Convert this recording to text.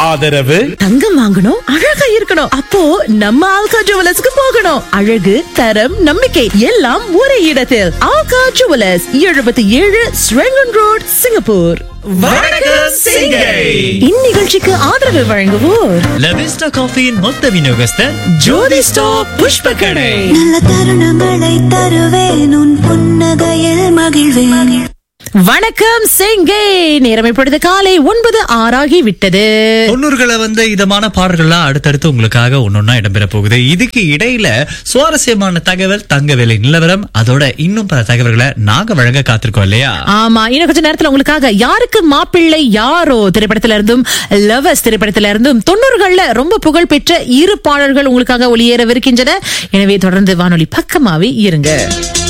ஆதரவு தங்கம் வாங்கணும் அழகா இருக்கணும் அப்போ நம்ம ஆல்கா ஜுவலர்ஸ்க்கு போகணும் அழகு தரம் நம்பிக்கை எல்லாம் ஒரே இடத்தில் ஆல்கா ஜுவலர்ஸ் எழுபத்தி ஏழு ஸ்ரெங்கன் ரோட் சிங்கப்பூர் வணக்கம் சிங்கை இந்நிகழ்ச்சிக்கு ஆதரவு வழங்குவோர் லவிஸ்டா காஃபியின் மொத்த விநியோகஸ்தர் ஜோதி ஸ்டாப் புஷ்ப கடை நல்ல தருணங்களை தருவேன் உன் புன்னகையில் மகிழ்வேன் வணக்கம் சிங்கை நேரம் இப்பொழுது காலை ஒன்பது ஆறாகி விட்டது தொண்ணூறுகளை வந்து இதமான பாடல்கள்லாம் அடுத்தடுத்து உங்களுக்காக ஒன்னொன்னா இடம்பெற போகுது இதுக்கு இடையில சுவாரஸ்யமான தகவல் தங்க விலை நிலவரம் அதோட இன்னும் பல தகவல்களை நாங்க வழங்க காத்திருக்கோம் இல்லையா ஆமா இன்னும் கொஞ்ச நேரத்துல உங்களுக்காக யாருக்கு மாப்பிள்ளை யாரோ திரைப்படத்துல இருந்தும் லவர்ஸ் திரைப்படத்துல இருந்தும் தொண்ணூறுகள்ல ரொம்ப புகழ்பெற்ற இரு பாடல்கள் உங்களுக்காக ஒளியேறவிருக்கின்றன எனவே தொடர்ந்து வானொலி பக்கமாவே இருங்க